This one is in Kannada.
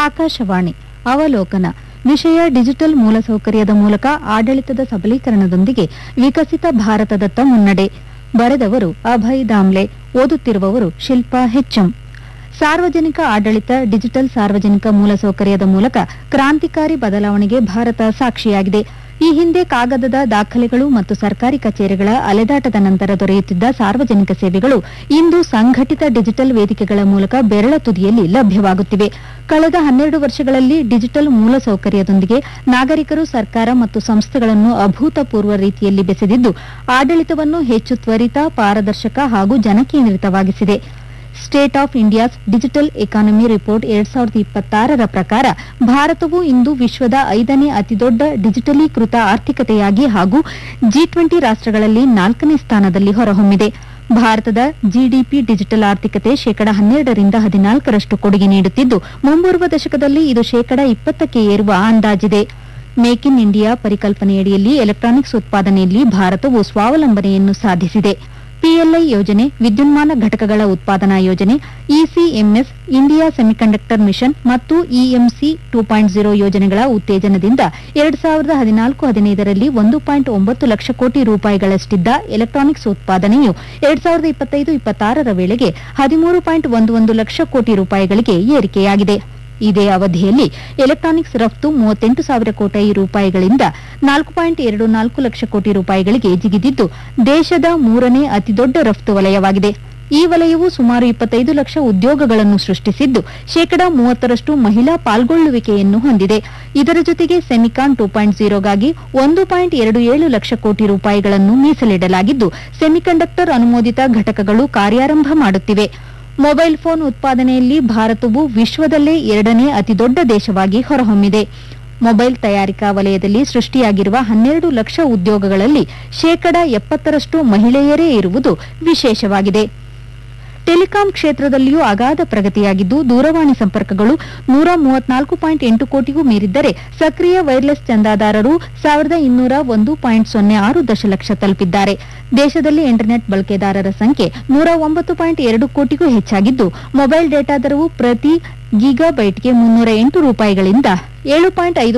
ಆಕಾಶವಾಣಿ ಅವಲೋಕನ ವಿಷಯ ಡಿಜಿಟಲ್ ಮೂಲಸೌಕರ್ಯದ ಮೂಲಕ ಆಡಳಿತದ ಸಬಲೀಕರಣದೊಂದಿಗೆ ವಿಕಸಿತ ಭಾರತದತ್ತ ಮುನ್ನಡೆ ಬರೆದವರು ಅಭಯ್ ದಾಮ್ಲೆ ಓದುತ್ತಿರುವವರು ಶಿಲ್ಪಾ ಹೆಚ್ಎಂ ಸಾರ್ವಜನಿಕ ಆಡಳಿತ ಡಿಜಿಟಲ್ ಸಾರ್ವಜನಿಕ ಮೂಲಸೌಕರ್ಯದ ಮೂಲಕ ಕ್ರಾಂತಿಕಾರಿ ಬದಲಾವಣೆಗೆ ಭಾರತ ಸಾಕ್ಷಿಯಾಗಿದೆ ಈ ಹಿಂದೆ ಕಾಗದದ ದಾಖಲೆಗಳು ಮತ್ತು ಸರ್ಕಾರಿ ಕಚೇರಿಗಳ ಅಲೆದಾಟದ ನಂತರ ದೊರೆಯುತ್ತಿದ್ದ ಸಾರ್ವಜನಿಕ ಸೇವೆಗಳು ಇಂದು ಸಂಘಟಿತ ಡಿಜಿಟಲ್ ವೇದಿಕೆಗಳ ಮೂಲಕ ಬೆರಳ ತುದಿಯಲ್ಲಿ ಲಭ್ಯವಾಗುತ್ತಿವೆ ಕಳೆದ ಹನ್ನೆರಡು ವರ್ಷಗಳಲ್ಲಿ ಡಿಜಿಟಲ್ ಮೂಲಸೌಕರ್ಯದೊಂದಿಗೆ ನಾಗರಿಕರು ಸರ್ಕಾರ ಮತ್ತು ಸಂಸ್ಥೆಗಳನ್ನು ಅಭೂತಪೂರ್ವ ರೀತಿಯಲ್ಲಿ ಬೆಸೆದಿದ್ದು ಆಡಳಿತವನ್ನು ಹೆಚ್ಚು ತ್ವರಿತ ಪಾರದರ್ಶಕ ಹಾಗೂ ಜನಕೇಂದ್ರಿತವಾಗಿಸಿದೆ state of India's digital economy report ಎರಡ್ ಸಾವಿರದ ಇಪ್ಪತ್ತಾರರ ಪ್ರಕಾರ ಭಾರತವು ಇಂದು ವಿಶ್ವದ ಐದನೇ ಅತಿದೊಡ್ಡ ಡಿಜಿಟಲೀಕೃತ ಆರ್ಥಿಕತೆಯಾಗಿ ಹಾಗೂ ಜಿ ಟ್ವೆಂಟಿ ರಾಷ್ಟಗಳಲ್ಲಿ ನಾಲ್ಕನೇ ಸ್ಥಾನದಲ್ಲಿ ಹೊರಹೊಮ್ಮಿದೆ ಭಾರತದ ಜಿಡಿಪಿ ಡಿಜಿಟಲ್ ಆರ್ಥಿಕತೆ ಶೇಕಡ ಹನ್ನೆರಡರಿಂದ ಹದಿನಾಲ್ಕರಷ್ಟು ಕೊಡುಗೆ ನೀಡುತ್ತಿದ್ದು ಮುಂಬರುವ ದಶಕದಲ್ಲಿ ಇದು ಶೇಕಡ ಇಪ್ಪತ್ತಕ್ಕೆ ಏರುವ ಅಂದಾಜಿದೆ ಮೇಕ್ ಇನ್ ಇಂಡಿಯಾ ಪರಿಕಲ್ಪನೆಯಡಿಯಲ್ಲಿ ಎಲೆಕ್ಟ್ರಾನಿಕ್ಸ್ ಉತ್ಪಾದನೆಯಲ್ಲಿ ಭಾರತವು ಸ್ವಾವಲಂಬನೆಯನ್ನು ಸಾಧಿಸಿದೆ ಪಿಎಲ್ಐ ಯೋಜನೆ ವಿದ್ಯುನ್ಮಾನ ಘಟಕಗಳ ಉತ್ಪಾದನಾ ಯೋಜನೆ ಇಸಿಎಂಎಸ್ ಇಂಡಿಯಾ ಸೆಮಿಕಂಡಕ್ಟರ್ ಮಿಷನ್ ಮತ್ತು ಇಎಂಸಿ ಟೂ ಪಾಯಿಂಟ್ ಜೀರೋ ಯೋಜನೆಗಳ ಉತ್ತೇಜನದಿಂದ ಎರಡ್ ಸಾವಿರದ ಹದಿನಾಲ್ಕು ಹದಿನೈದರಲ್ಲಿ ಒಂದು ಪಾಯಿಂಟ್ ಒಂಬತ್ತು ಲಕ್ಷ ಕೋಟಿ ರೂಪಾಯಿಗಳಷ್ಟಿದ್ದ ಎಲೆಕ್ಟ್ರಾನಿಕ್ಸ್ ಉತ್ಪಾದನೆಯು ಎರಡ್ ಸಾವಿರದ ಇಪ್ಪತ್ತೈದು ಇಪ್ಪತ್ತಾರರ ವೇಳೆಗೆ ಹದಿಮೂರು ಪಾಯಿಂಟ್ ಒಂದು ಒಂದು ಲಕ್ಷ ಕೋಟಿ ರೂಪಾಯಿಗಳಿಗೆ ಏರಿಕೆಯಾಗಿದೆ ಇದೇ ಅವಧಿಯಲ್ಲಿ ಎಲೆಕ್ಟ್ರಾನಿಕ್ಸ್ ರಫ್ತು ಮೂವತ್ತೆಂಟು ಸಾವಿರ ಕೋಟಿ ರೂಪಾಯಿಗಳಿಂದ ನಾಲ್ಕು ಪಾಯಿಂಟ್ ಎರಡು ನಾಲ್ಕು ಲಕ್ಷ ಕೋಟಿ ರೂಪಾಯಿಗಳಿಗೆ ಜಿಗಿದಿದ್ದು ದೇಶದ ಮೂರನೇ ಅತಿದೊಡ್ಡ ರಫ್ತು ವಲಯವಾಗಿದೆ ಈ ವಲಯವು ಸುಮಾರು ಇಪ್ಪತ್ತೈದು ಲಕ್ಷ ಉದ್ಯೋಗಗಳನ್ನು ಸೃಷ್ಟಿಸಿದ್ದು ಶೇಕಡಾ ಮೂವತ್ತರಷ್ಟು ಮಹಿಳಾ ಪಾಲ್ಗೊಳ್ಳುವಿಕೆಯನ್ನು ಹೊಂದಿದೆ ಇದರ ಜೊತೆಗೆ ಸೆಮಿಕಾನ್ ಟೂ ಪಾಯಿಂಟ್ ಜೀರೋಗಾಗಿ ಒಂದು ಪಾಯಿಂಟ್ ಎರಡು ಏಳು ಲಕ್ಷ ಕೋಟಿ ರೂಪಾಯಿಗಳನ್ನು ಮೀಸಲಿಡಲಾಗಿದ್ದು ಸೆಮಿಕಂಡಕ್ಟರ್ ಅನುಮೋದಿತ ಘಟಕಗಳು ಕಾರ್ಯಾರಂಭ ಮಾಡುತ್ತಿವೆ ಮೊಬೈಲ್ ಫೋನ್ ಉತ್ಪಾದನೆಯಲ್ಲಿ ಭಾರತವು ವಿಶ್ವದಲ್ಲೇ ಎರಡನೇ ಅತಿದೊಡ್ಡ ದೇಶವಾಗಿ ಹೊರಹೊಮ್ಮಿದೆ ಮೊಬೈಲ್ ತಯಾರಿಕಾ ವಲಯದಲ್ಲಿ ಸೃಷ್ಟಿಯಾಗಿರುವ ಹನ್ನೆರಡು ಲಕ್ಷ ಉದ್ಯೋಗಗಳಲ್ಲಿ ಶೇಕಡ ಎಪ್ಪತ್ತರಷ್ಟು ಮಹಿಳೆಯರೇ ಇರುವುದು ವಿಶೇಷವಾಗಿದೆ ಟೆಲಿಕಾಂ ಕ್ಷೇತ್ರದಲ್ಲಿಯೂ ಅಗಾಧ ಪ್ರಗತಿಯಾಗಿದ್ದು ದೂರವಾಣಿ ಸಂಪರ್ಕಗಳು ನೂರ ಮೂವತ್ನಾಲ್ಕು ಪಾಯಿಂಟ್ ಎಂಟು ಕೋಟಿಗೂ ಮೀರಿದ್ದರೆ ಸಕ್ರಿಯ ವೈರ್ಲೆಸ್ ಚಂದಾದಾರರು ಸಾವಿರದ ಇನ್ನೂರ ಒಂದು ಪಾಯಿಂಟ್ ಸೊನ್ನೆ ಆರು ದಶಲಕ್ಷ ತಲುಪಿದ್ದಾರೆ ದೇಶದಲ್ಲಿ ಇಂಟರ್ನೆಟ್ ಬಳಕೆದಾರರ ಸಂಖ್ಯೆ ನೂರ ಒಂಬತ್ತು ಪಾಯಿಂಟ್ ಎರಡು ಕೋಟಿಗೂ ಹೆಚ್ಚಾಗಿದ್ದು ಮೊಬೈಲ್ ಡೇಟಾ ದರವು ಪ್ರತಿ ಗೀಗಾಬೈಟ್ಗೆ ಮುನ್ನೂರ ಎಂಟು ರೂಪಾಯಿಗಳಿಂದ ಏಳು ಪಾಯಿಂಟ್ ಐದು